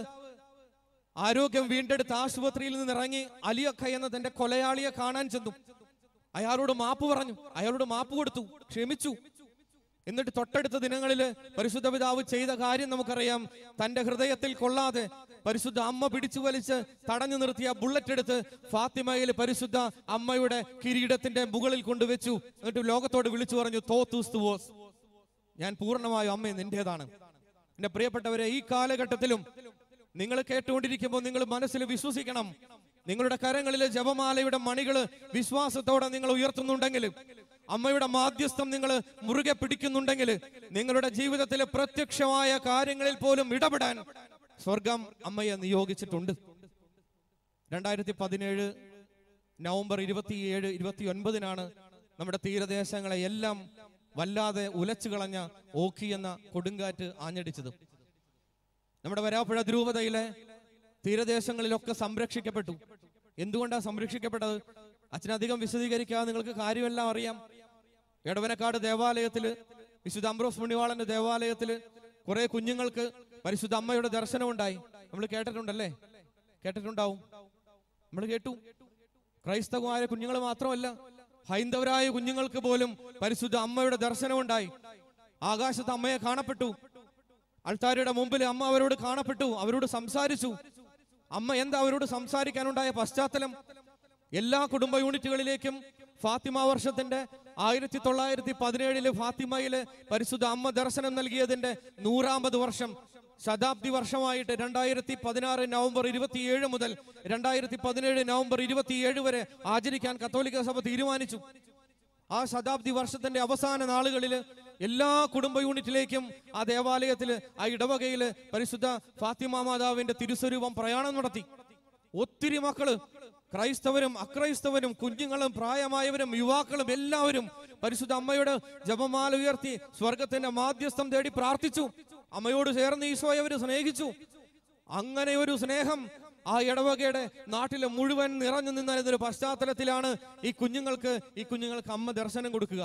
ആരോഗ്യം വീണ്ടെടുത്ത് ആശുപത്രിയിൽ നിന്ന് ഇറങ്ങി അലിയക്ക എന്ന തന്റെ കൊലയാളിയെ കാണാൻ ചെന്നു അയാളോട് മാപ്പ് പറഞ്ഞു അയാളോട് മാപ്പ് കൊടുത്തു ക്ഷമിച്ചു എന്നിട്ട് തൊട്ടടുത്ത ദിനങ്ങളിൽ പരിശുദ്ധ പിതാവ് ചെയ്ത കാര്യം നമുക്കറിയാം തന്റെ ഹൃദയത്തിൽ കൊള്ളാതെ പരിശുദ്ധ അമ്മ പിടിച്ചു വലിച്ച് തടഞ്ഞു നിർത്തിയ ബുള്ളറ്റ് എടുത്ത് ഫാത്തിമയിൽ പരിശുദ്ധ അമ്മയുടെ കിരീടത്തിന്റെ മുകളിൽ കൊണ്ടുവച്ചു എന്നിട്ട് ലോകത്തോട് വിളിച്ചു പറഞ്ഞു തോത്തൂസ്തുവോസ് ഞാൻ പൂർണ്ണമായും അമ്മ നിന്റേതാണ് എന്റെ പ്രിയപ്പെട്ടവരെ ഈ കാലഘട്ടത്തിലും നിങ്ങൾ കേട്ടുകൊണ്ടിരിക്കുമ്പോൾ നിങ്ങൾ മനസ്സിൽ വിശ്വസിക്കണം നിങ്ങളുടെ കരങ്ങളിലെ ജപമാലയുടെ മണികള് വിശ്വാസത്തോടെ നിങ്ങൾ ഉയർത്തുന്നുണ്ടെങ്കിൽ അമ്മയുടെ മാധ്യസ്ഥം നിങ്ങൾ മുറുകെ പിടിക്കുന്നുണ്ടെങ്കിൽ നിങ്ങളുടെ ജീവിതത്തിലെ പ്രത്യക്ഷമായ കാര്യങ്ങളിൽ പോലും ഇടപെടാൻ സ്വർഗം അമ്മയെ നിയോഗിച്ചിട്ടുണ്ട് രണ്ടായിരത്തി പതിനേഴ് നവംബർ ഇരുപത്തിയേഴ് ഇരുപത്തി ഒൻപതിനാണ് നമ്മുടെ തീരദേശങ്ങളെ എല്ലാം വല്ലാതെ ഉലച്ചു കളഞ്ഞ ഓഖി എന്ന കൊടുങ്കാറ്റ് ആഞ്ഞടിച്ചത് നമ്മുടെ വരാപ്പുഴ ധ്രുവതയിലെ തീരദേശങ്ങളിലൊക്കെ സംരക്ഷിക്കപ്പെട്ടു എന്തുകൊണ്ടാണ് സംരക്ഷിക്കപ്പെട്ടത് അച്ഛനധികം വിശദീകരിക്കാതെ നിങ്ങൾക്ക് കാര്യമെല്ലാം അറിയാം എടവനക്കാട് ദേവാലയത്തില് വിശുദ്ധ അംബ്രോസ് മുണിവാളന്റെ ദേവാലയത്തില് കുറെ കുഞ്ഞുങ്ങൾക്ക് പരിശുദ്ധ അമ്മയുടെ ദർശനം ഉണ്ടായി നമ്മൾ കേട്ടിട്ടുണ്ടല്ലേ കേട്ടിട്ടുണ്ടാവും നമ്മൾ കേട്ടു ക്രൈസ്തവമായ കുഞ്ഞുങ്ങൾ മാത്രമല്ല ഹൈന്ദവരായ കുഞ്ഞുങ്ങൾക്ക് പോലും പരിശുദ്ധ അമ്മയുടെ ദർശനമുണ്ടായി ആകാശത്ത് അമ്മയെ കാണപ്പെട്ടു അൾത്താരയുടെ മുമ്പിൽ അമ്മ അവരോട് കാണപ്പെട്ടു അവരോട് സംസാരിച്ചു അമ്മ എന്താ അവരോട് സംസാരിക്കാനുണ്ടായ പശ്ചാത്തലം എല്ലാ കുടുംബ യൂണിറ്റുകളിലേക്കും ഫാത്തിമ വർഷത്തിന്റെ ആയിരത്തി തൊള്ളായിരത്തി പതിനേഴില് ഫാത്തിമയില് പരിശുദ്ധ അമ്മ ദർശനം നൽകിയതിന്റെ നൂറാമ്പത് വർഷം ശതാബ്ദി വർഷമായിട്ട് രണ്ടായിരത്തി പതിനാറ് നവംബർ ഇരുപത്തിയേഴ് മുതൽ രണ്ടായിരത്തി പതിനേഴ് നവംബർ ഇരുപത്തിയേഴ് വരെ ആചരിക്കാൻ കത്തോലിക്ക സഭ തീരുമാനിച്ചു ആ ശതാബ്ദി വർഷത്തിന്റെ അവസാന നാളുകളിൽ എല്ലാ കുടുംബ യൂണിറ്റിലേക്കും ആ ദേവാലയത്തില് ആ ഇടവകയില് പരിശുദ്ധ ഫാത്തിമ മാതാവിന്റെ തിരുസ്വരൂപം പ്രയാണം നടത്തി ഒത്തിരി മക്കള് ക്രൈസ്തവരും അക്രൈസ്തവരും കുഞ്ഞുങ്ങളും പ്രായമായവരും യുവാക്കളും എല്ലാവരും പരിശുദ്ധ അമ്മയുടെ ജപമാല ഉയർത്തി സ്വർഗത്തിന്റെ മാധ്യസ്ഥം തേടി പ്രാർത്ഥിച്ചു അമ്മയോട് ചേർന്ന് ഈശോയെ അവര് സ്നേഹിച്ചു അങ്ങനെ ഒരു സ്നേഹം ആ ഇടവകയുടെ നാട്ടിലെ മുഴുവൻ നിറഞ്ഞു നിന്നൊരു പശ്ചാത്തലത്തിലാണ് ഈ കുഞ്ഞുങ്ങൾക്ക് ഈ കുഞ്ഞുങ്ങൾക്ക് അമ്മ ദർശനം കൊടുക്കുക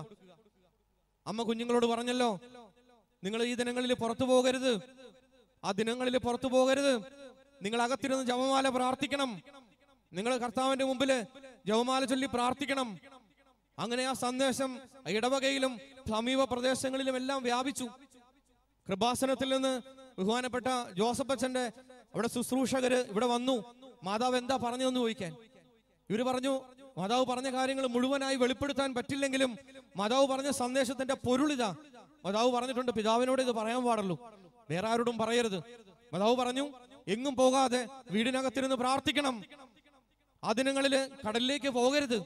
അമ്മ കുഞ്ഞുങ്ങളോട് പറഞ്ഞല്ലോ നിങ്ങൾ ഈ ദിനങ്ങളിൽ പുറത്തു പോകരുത് ആ ദിനങ്ങളിൽ പുറത്തു പോകരുത് നിങ്ങൾ അകത്തിരുന്ന് ജപമാല പ്രാർത്ഥിക്കണം നിങ്ങൾ കർത്താവിന്റെ മുമ്പില് ജപമാല ചൊല്ലി പ്രാർത്ഥിക്കണം അങ്ങനെ ആ സന്ദേശം ആ ഇടവകയിലും സമീപ പ്രദേശങ്ങളിലും എല്ലാം വ്യാപിച്ചു കൃപാസനത്തിൽ നിന്ന് ബഹുമാനപ്പെട്ട ജോസഫ് അച്ഛന്റെ അവിടെ ശുശ്രൂഷകര് ഇവിടെ വന്നു മാതാവ് എന്താ പറഞ്ഞതെന്ന് ചോദിക്കാൻ ഇവര് പറഞ്ഞു മാതാവ് പറഞ്ഞ കാര്യങ്ങൾ മുഴുവനായി വെളിപ്പെടുത്താൻ പറ്റില്ലെങ്കിലും മാതാവ് പറഞ്ഞ സന്ദേശത്തിന്റെ പൊരുളിതാ മാതാവ് പറഞ്ഞിട്ടുണ്ട് പിതാവിനോട് ഇത് പറയാൻ പാടുള്ളൂ വേറെ ആരോടും പറയരുത് മാതാവ് പറഞ്ഞു എങ്ങും പോകാതെ വീടിനകത്തിരുന്ന് പ്രാർത്ഥിക്കണം ആ ദിനങ്ങളില് കടലിലേക്ക് പോകരുത്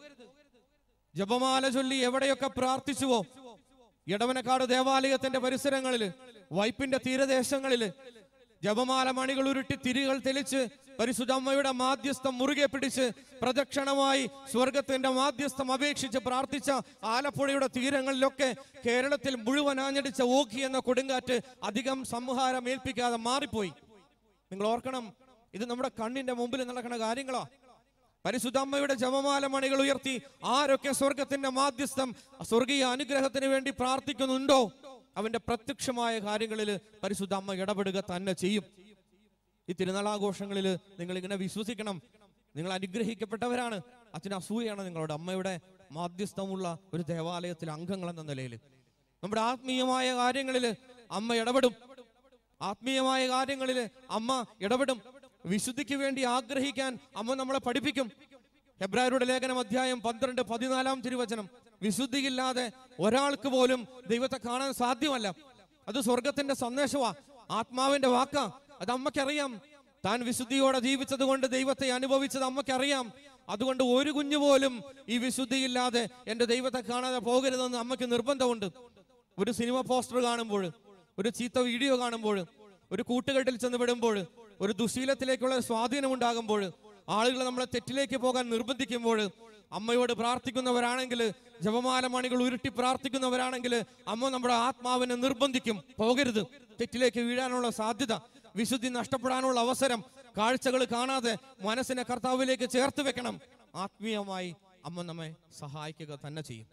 ജപമാല ചൊല്ലി എവിടെയൊക്കെ പ്രാർത്ഥിച്ചുവോ ഇടവനക്കാട് ദേവാലയത്തിന്റെ പരിസരങ്ങളില് വൈപ്പിന്റെ തീരദേശങ്ങളില് ജപമാല മണികൾ ഉരുട്ടി തിരികൾ തെളിച്ച് പരിശുദ്ധ അമ്മയുടെ മാധ്യസ്ഥം മുറുകെ പിടിച്ച് പ്രദക്ഷിണമായി സ്വർഗത്തിന്റെ മാധ്യസ്ഥം അപേക്ഷിച്ച് പ്രാർത്ഥിച്ച ആലപ്പുഴയുടെ തീരങ്ങളിലൊക്കെ കേരളത്തിൽ മുഴുവൻ ആഞ്ഞടിച്ച ഓഖി എന്ന കൊടുങ്കാറ്റ് അധികം സംഹാരം ഏൽപ്പിക്കാതെ മാറിപ്പോയി നിങ്ങൾ ഓർക്കണം ഇത് നമ്മുടെ കണ്ണിന്റെ മുമ്പിൽ നടക്കുന്ന കാര്യങ്ങളാ പരിശുദ്ധ അമ്മയുടെ ജപമാല മണികൾ ഉയർത്തി ആരൊക്കെ സ്വർഗത്തിന്റെ മാധ്യസ്ഥം സ്വർഗീയ അനുഗ്രഹത്തിന് വേണ്ടി പ്രാർത്ഥിക്കുന്നുണ്ടോ അവന്റെ പ്രത്യക്ഷമായ കാര്യങ്ങളിൽ പരിശുദ്ധ അമ്മ ഇടപെടുക തന്നെ ചെയ്യും ഈ തിരുനാളാഘോഷങ്ങളിൽ നിങ്ങൾ ഇങ്ങനെ വിശ്വസിക്കണം നിങ്ങൾ അനുഗ്രഹിക്കപ്പെട്ടവരാണ് അച്ഛന് അസൂയാണ് നിങ്ങളോട് അമ്മയുടെ മാധ്യസ്ഥമുള്ള ഒരു ദേവാലയത്തിലെ അംഗങ്ങൾ എന്ന നിലയിൽ നമ്മുടെ ആത്മീയമായ കാര്യങ്ങളിൽ അമ്മ ഇടപെടും ആത്മീയമായ കാര്യങ്ങളിൽ അമ്മ ഇടപെടും വിശുദ്ധിക്ക് വേണ്ടി ആഗ്രഹിക്കാൻ അമ്മ നമ്മളെ പഠിപ്പിക്കും ഹെബ്രായരുടെ ലേഖനം അധ്യായം പന്ത്രണ്ട് പതിനാലാം തിരുവചനം വിശുദ്ധിയില്ലാതെ ഒരാൾക്ക് പോലും ദൈവത്തെ കാണാൻ സാധ്യമല്ല അത് സ്വർഗത്തിന്റെ സന്ദേശമാ ആത്മാവിന്റെ വാക്കാ അത് അമ്മയ്ക്കറിയാം താൻ വിശുദ്ധിയോടെ ജീവിച്ചത് കൊണ്ട് ദൈവത്തെ അനുഭവിച്ചത് അമ്മയ്ക്കറിയാം അതുകൊണ്ട് ഒരു കുഞ്ഞു പോലും ഈ വിശുദ്ധിയില്ലാതെ എന്റെ ദൈവത്തെ കാണാതെ പോകരുതെന്ന് അമ്മയ്ക്ക് നിർബന്ധമുണ്ട് ഒരു സിനിമ പോസ്റ്റർ കാണുമ്പോൾ ഒരു ചീത്ത വീഡിയോ കാണുമ്പോൾ ഒരു കൂട്ടുകെട്ടിൽ ചെന്ന് വിടുമ്പോൾ ഒരു ദുശീലത്തിലേക്കുള്ള സ്വാധീനം ഉണ്ടാകുമ്പോൾ ആളുകൾ നമ്മളെ തെറ്റിലേക്ക് പോകാൻ നിർബന്ധിക്കുമ്പോൾ അമ്മയോട് പ്രാർത്ഥിക്കുന്നവരാണെങ്കിൽ ജപമാല മണികൾ ഉരുട്ടി പ്രാർത്ഥിക്കുന്നവരാണെങ്കിൽ അമ്മ നമ്മുടെ ആത്മാവിനെ നിർബന്ധിക്കും പോകരുത് തെറ്റിലേക്ക് വീഴാനുള്ള സാധ്യത വിശുദ്ധി നഷ്ടപ്പെടാനുള്ള അവസരം കാഴ്ചകൾ കാണാതെ മനസ്സിനെ കർത്താവിലേക്ക് ചേർത്ത് വെക്കണം ആത്മീയമായി അമ്മ നമ്മെ സഹായിക്കുക തന്നെ ചെയ്യും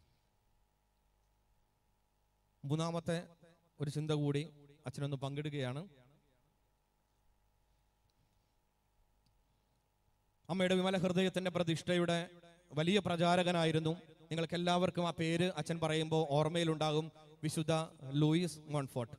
മൂന്നാമത്തെ ഒരു ചിന്ത കൂടി അച്ഛനൊന്ന് പങ്കിടുകയാണ് അമ്മയുടെ വിമല ഹൃദയത്തിന്റെ പ്രതിഷ്ഠയുടെ വലിയ പ്രചാരകനായിരുന്നു നിങ്ങൾക്ക് എല്ലാവർക്കും ആ പേര് അച്ഛൻ പറയുമ്പോൾ ഓർമ്മയിലുണ്ടാകും വിശുദ്ധ ലൂയിസ് മോൺഫോർട്ട്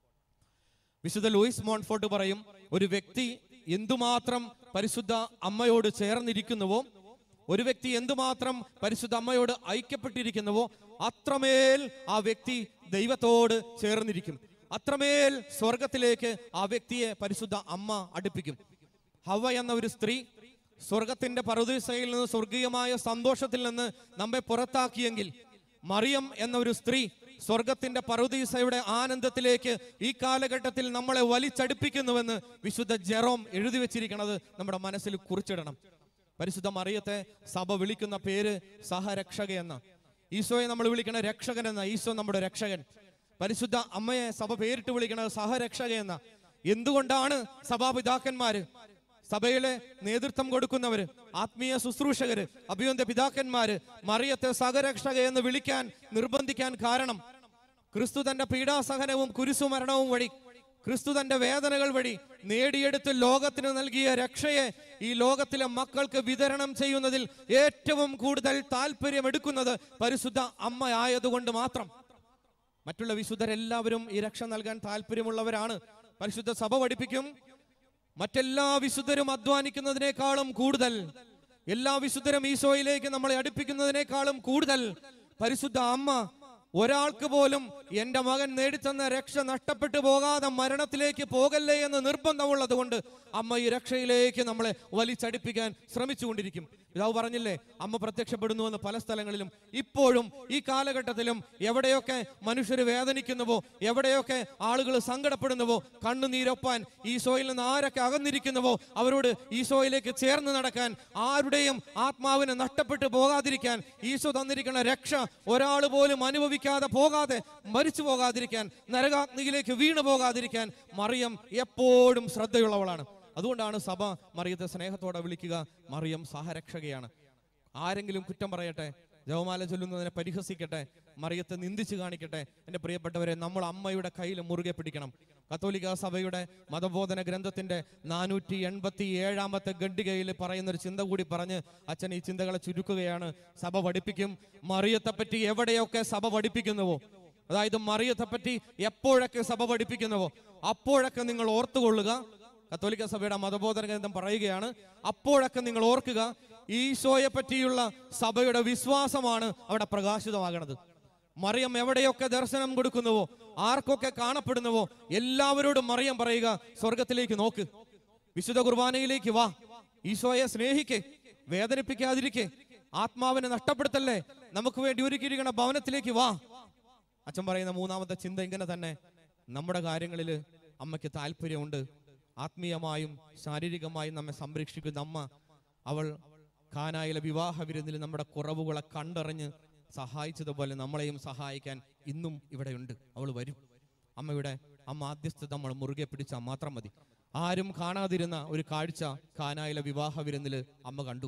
വിശുദ്ധ ലൂയിസ് മോൺഫോർട്ട് പറയും ഒരു വ്യക്തി എന്തുമാത്രം പരിശുദ്ധ അമ്മയോട് ചേർന്നിരിക്കുന്നുവോ ഒരു വ്യക്തി എന്തുമാത്രം പരിശുദ്ധ അമ്മയോട് ഐക്യപ്പെട്ടിരിക്കുന്നുവോ അത്രമേൽ ആ വ്യക്തി ദൈവത്തോട് ചേർന്നിരിക്കും അത്രമേൽ സ്വർഗത്തിലേക്ക് ആ വ്യക്തിയെ പരിശുദ്ധ അമ്മ അടുപ്പിക്കും ഹവ എന്ന ഒരു സ്ത്രീ സ്വർഗത്തിന്റെ പറുദീസയിൽ നിന്ന് സ്വർഗീയമായ സന്തോഷത്തിൽ നിന്ന് നമ്മെ പുറത്താക്കിയെങ്കിൽ മറിയം എന്ന ഒരു സ്ത്രീ സ്വർഗത്തിന്റെ പറുദീസയുടെ ആനന്ദത്തിലേക്ക് ഈ കാലഘട്ടത്തിൽ നമ്മളെ വലിച്ചടുപ്പിക്കുന്നുവെന്ന് വിശുദ്ധ ജെറോം എഴുതി വെച്ചിരിക്കുന്നത് നമ്മുടെ മനസ്സിൽ കുറിച്ചിടണം പരിശുദ്ധ മറിയത്തെ സഭ വിളിക്കുന്ന പേര് സഹരക്ഷക എന്ന ഈശോയെ നമ്മൾ വിളിക്കണ രക്ഷകൻ എന്ന ഈശോ നമ്മുടെ രക്ഷകൻ പരിശുദ്ധ അമ്മയെ സഭ പേരിട്ട് വിളിക്കുന്നത് സഹരക്ഷക എന്ന എന്തുകൊണ്ടാണ് സഭാപിതാക്കന്മാര് സഭയിലെ നേതൃത്വം കൊടുക്കുന്നവര് ആത്മീയ ശുശ്രൂഷകര് അഭിയന്ത പിതാക്കന്മാര് മറിയത്തെ സഹരക്ഷക എന്ന് വിളിക്കാൻ നിർബന്ധിക്കാൻ കാരണം ക്രിസ്തു തന്റെ പീഡാസഹനവും കുരിശുമരണവും വഴി ക്രിസ്തു തന്റെ വേദനകൾ വഴി നേടിയെടുത്ത് ലോകത്തിന് നൽകിയ രക്ഷയെ ഈ ലോകത്തിലെ മക്കൾക്ക് വിതരണം ചെയ്യുന്നതിൽ ഏറ്റവും കൂടുതൽ താല്പര്യം എടുക്കുന്നത് പരിശുദ്ധ അമ്മ ആയതുകൊണ്ട് മാത്രം മറ്റുള്ള വിശുദ്ധരെല്ലാവരും ഈ രക്ഷ നൽകാൻ താല്പര്യമുള്ളവരാണ് പരിശുദ്ധ സഭ പഠിപ്പിക്കും മറ്റെല്ലാ വിശുദ്ധരും അധ്വാനിക്കുന്നതിനേക്കാളും കൂടുതൽ എല്ലാ വിശുദ്ധരും ഈശോയിലേക്ക് നമ്മളെ അടുപ്പിക്കുന്നതിനേക്കാളും കൂടുതൽ പരിശുദ്ധ അമ്മ ഒരാൾക്ക് പോലും എന്റെ മകൻ നേടിത്തന്ന രക്ഷ നഷ്ടപ്പെട്ടു പോകാതെ മരണത്തിലേക്ക് പോകല്ലേ എന്ന് നിർബന്ധമുള്ളത് കൊണ്ട് അമ്മ ഈ രക്ഷയിലേക്ക് നമ്മളെ വലിച്ചടിപ്പിക്കാൻ ശ്രമിച്ചുകൊണ്ടിരിക്കും പിതാവ് പറഞ്ഞില്ലേ അമ്മ പ്രത്യക്ഷപ്പെടുന്നുവെന്ന് പല സ്ഥലങ്ങളിലും ഇപ്പോഴും ഈ കാലഘട്ടത്തിലും എവിടെയൊക്കെ മനുഷ്യർ വേദനിക്കുന്നുവോ എവിടെയൊക്കെ ആളുകൾ സങ്കടപ്പെടുന്നുവോ കണ്ണുനീരൊപ്പാൻ ഈശോയിൽ നിന്ന് ആരൊക്കെ അകന്നിരിക്കുന്നുവോ അവരോട് ഈശോയിലേക്ക് ചേർന്ന് നടക്കാൻ ആരുടെയും ആത്മാവിന് നഷ്ടപ്പെട്ടു പോകാതിരിക്കാൻ ഈശോ തന്നിരിക്കുന്ന രക്ഷ ഒരാൾ പോലും അനുഭവിക്കാതെ പോകാതെ മരിച്ചു പോകാതിരിക്കാൻ നരകാഗ്നിയിലേക്ക് വീണു പോകാതിരിക്കാൻ മറിയം എപ്പോഴും ശ്രദ്ധയുള്ളവളാണ് അതുകൊണ്ടാണ് സഭ മറിയത്തെ സ്നേഹത്തോടെ വിളിക്കുക മറിയം സഹരക്ഷകയാണ് ആരെങ്കിലും കുറ്റം പറയട്ടെ ജവമാല ചൊല്ലുന്നതിനെ പരിഹസിക്കട്ടെ മറിയത്തെ നിന്ദിച്ചു കാണിക്കട്ടെ എൻ്റെ പ്രിയപ്പെട്ടവരെ നമ്മൾ അമ്മയുടെ കയ്യിൽ മുറുകെ പിടിക്കണം കത്തോലിക്ക സഭയുടെ മതബോധന ഗ്രന്ഥത്തിന്റെ നാനൂറ്റി എൺപത്തി ഏഴാമത്തെ ഖണ്ഡികയിൽ പറയുന്ന ഒരു ചിന്ത കൂടി പറഞ്ഞ് അച്ഛൻ ഈ ചിന്തകളെ ചുരുക്കുകയാണ് സഭ പഠിപ്പിക്കും മറിയത്തെപ്പറ്റി എവിടെയൊക്കെ സഭ പഠിപ്പിക്കുന്നുവോ അതായത് മറിയത്തെപ്പറ്റി എപ്പോഴൊക്കെ സഭ പഠിപ്പിക്കുന്നുവോ അപ്പോഴൊക്കെ നിങ്ങൾ ഓർത്തുകൊള്ളുക കത്തോലിക്ക സഭയുടെ മതബോധന ഗ്രന്ഥം പറയുകയാണ് അപ്പോഴൊക്കെ നിങ്ങൾ ഓർക്കുക ഈശോയെ പറ്റിയുള്ള സഭയുടെ വിശ്വാസമാണ് അവിടെ പ്രകാശിതമാകണത് മറിയം എവിടെയൊക്കെ ദർശനം കൊടുക്കുന്നുവോ ആർക്കൊക്കെ കാണപ്പെടുന്നുവോ എല്ലാവരോടും മറിയം പറയുക സ്വർഗത്തിലേക്ക് നോക്ക് വിശുദ്ധ കുർബാനയിലേക്ക് വാ ഈശോയെ സ്നേഹിക്ക് വേദനിപ്പിക്കാതിരിക്കെ ആത്മാവിനെ നഷ്ടപ്പെടുത്തല്ലേ നമുക്ക് വേണ്ടി ഒരുക്കിയിരിക്കുന്ന ഭവനത്തിലേക്ക് വാ അച്ഛൻ പറയുന്ന മൂന്നാമത്തെ ചിന്ത ഇങ്ങനെ തന്നെ നമ്മുടെ കാര്യങ്ങളിൽ അമ്മയ്ക്ക് താല്പര്യമുണ്ട് ആത്മീയമായും ശാരീരികമായും നമ്മെ സംരക്ഷിക്കുന്ന അമ്മ അവൾ കാനായിലെ വിവാഹ വിരുന്നിൽ നമ്മുടെ കുറവുകളെ കണ്ടറിഞ്ഞ് സഹായിച്ചതുപോലെ നമ്മളെയും സഹായിക്കാൻ ഇന്നും ഇവിടെയുണ്ട് അവൾ വരും അമ്മയുടെ ആ മാധ്യസ്ഥത നമ്മൾ മുറുകെ പിടിച്ചാൽ മാത്രം മതി ആരും കാണാതിരുന്ന ഒരു കാഴ്ച കാനായിലെ വിവാഹ വിരുന്നിൽ അമ്മ കണ്ടു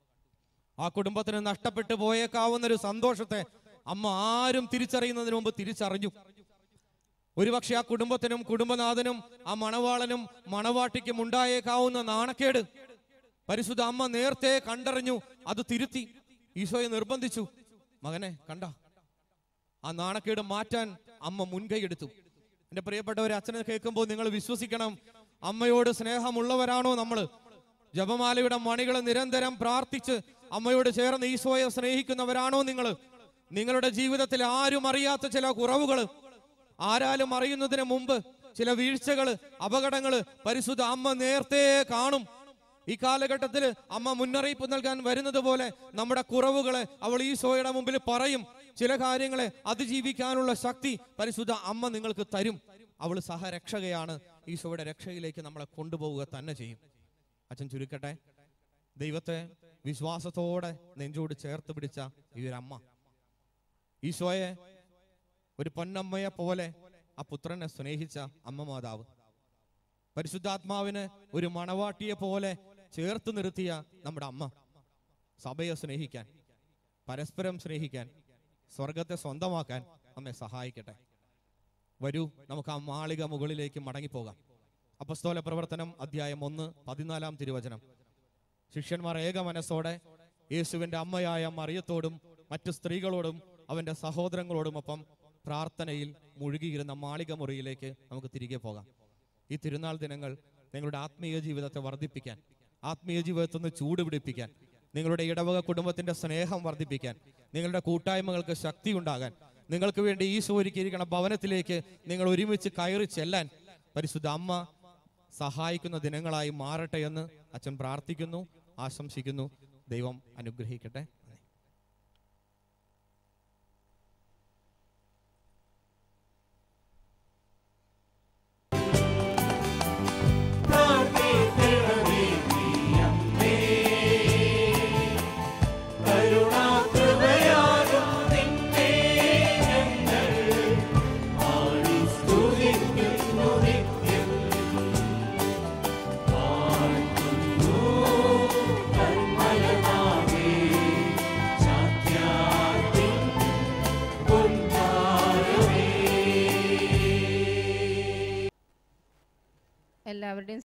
ആ കുടുംബത്തിന് നഷ്ടപ്പെട്ടു പോയേക്കാവുന്ന ഒരു സന്തോഷത്തെ അമ്മ ആരും തിരിച്ചറിയുന്നതിന് മുമ്പ് തിരിച്ചറിഞ്ഞു ഒരുപക്ഷെ ആ കുടുംബത്തിനും കുടുംബനാഥനും ആ മണവാളനും മണവാട്ടിക്കും ഉണ്ടായേക്കാവുന്ന നാണക്കേട് പരിശുദ്ധ അമ്മ നേരത്തെ കണ്ടറിഞ്ഞു അത് തിരുത്തി ഈശോയെ നിർബന്ധിച്ചു മകനെ കണ്ട ആ നാണക്കേട് മാറ്റാൻ അമ്മ മുൻകൈയെടുത്തു എന്റെ പ്രിയപ്പെട്ടവരെ അച്ഛനെ കേൾക്കുമ്പോൾ നിങ്ങൾ വിശ്വസിക്കണം അമ്മയോട് സ്നേഹമുള്ളവരാണോ നമ്മൾ ജപമാലയുടെ മണികൾ നിരന്തരം പ്രാർത്ഥിച്ച് അമ്മയോട് ചേർന്ന് ഈശോയെ സ്നേഹിക്കുന്നവരാണോ നിങ്ങൾ നിങ്ങളുടെ ജീവിതത്തിൽ ആരും അറിയാത്ത ചില കുറവുകൾ ആരാലും അറിയുന്നതിന് മുമ്പ് ചില വീഴ്ചകള് അപകടങ്ങള് പരിശുദ്ധ അമ്മ നേരത്തെ കാണും ഈ കാലഘട്ടത്തിൽ അമ്മ മുന്നറിയിപ്പ് നൽകാൻ വരുന്നത് പോലെ നമ്മുടെ കുറവുകളെ അവൾ ഈശോയുടെ മുമ്പിൽ പറയും ചില കാര്യങ്ങളെ അതിജീവിക്കാനുള്ള ശക്തി പരിശുദ്ധ അമ്മ നിങ്ങൾക്ക് തരും അവൾ സഹരക്ഷകയാണ് ഈശോയുടെ രക്ഷയിലേക്ക് നമ്മളെ കൊണ്ടുപോവുക തന്നെ ചെയ്യും അച്ഛൻ ചുരുക്കട്ടെ ദൈവത്തെ വിശ്വാസത്തോടെ നെഞ്ചോട് ചേർത്ത് പിടിച്ച ഈ ഒരു അമ്മ ഈശോയെ ഒരു പൊന്നമ്മയെ പോലെ ആ പുത്രനെ സ്നേഹിച്ച അമ്മ മാതാവ് പരിശുദ്ധാത്മാവിന് ഒരു മണവാട്ടിയെ പോലെ ചേർത്ത് നിർത്തിയ നമ്മുടെ അമ്മ സഭയെ സ്നേഹിക്കാൻ പരസ്പരം സ്നേഹിക്കാൻ സ്വർഗത്തെ സ്വന്തമാക്കാൻ നമ്മെ സഹായിക്കട്ടെ വരൂ നമുക്ക് ആ മാളിക മുകളിലേക്ക് മടങ്ങിപ്പോകാം അപ്പസ്തോല പ്രവർത്തനം അധ്യായം ഒന്ന് പതിനാലാം തിരുവചനം ശിഷ്യന്മാർ ഏക മനസ്സോടെ യേശുവിന്റെ അമ്മയായ മറിയത്തോടും മറ്റു സ്ത്രീകളോടും അവന്റെ സഹോദരങ്ങളോടുമൊപ്പം പ്രാർത്ഥനയിൽ മുഴുകിയിരുന്ന മാളിക മുറിയിലേക്ക് നമുക്ക് തിരികെ പോകാം ഈ തിരുനാൾ ദിനങ്ങൾ നിങ്ങളുടെ ആത്മീയ ജീവിതത്തെ വർദ്ധിപ്പിക്കാൻ ആത്മീയ ജീവിതത്തിൽ നിന്ന് ചൂട് പിടിപ്പിക്കാൻ നിങ്ങളുടെ ഇടവക കുടുംബത്തിന്റെ സ്നേഹം വർദ്ധിപ്പിക്കാൻ നിങ്ങളുടെ കൂട്ടായ്മകൾക്ക് ശക്തി ഉണ്ടാകാൻ നിങ്ങൾക്ക് വേണ്ടി ഈശോ ഒരുക്കിയിരിക്കുന്ന ഭവനത്തിലേക്ക് നിങ്ങൾ ഒരുമിച്ച് കയറി ചെല്ലാൻ പരിശുദ്ധ അമ്മ സഹായിക്കുന്ന ദിനങ്ങളായി മാറട്ടെ എന്ന് അച്ഛൻ പ്രാർത്ഥിക്കുന്നു ആശംസിക്കുന്നു ദൈവം അനുഗ്രഹിക്കട്ടെ നന്ദി. കരുണാകൃപയാലും നിന്നെ ഞങ്ങൾ ആടി സ്തുതിക്കുന്നു നിത്യം. വാഴ്ത്തുന്നു കർമ്മലനാവേ, ചാത്യാർത്തിൻ പൊൻതാരമേ. എല്ലാവരുടെയും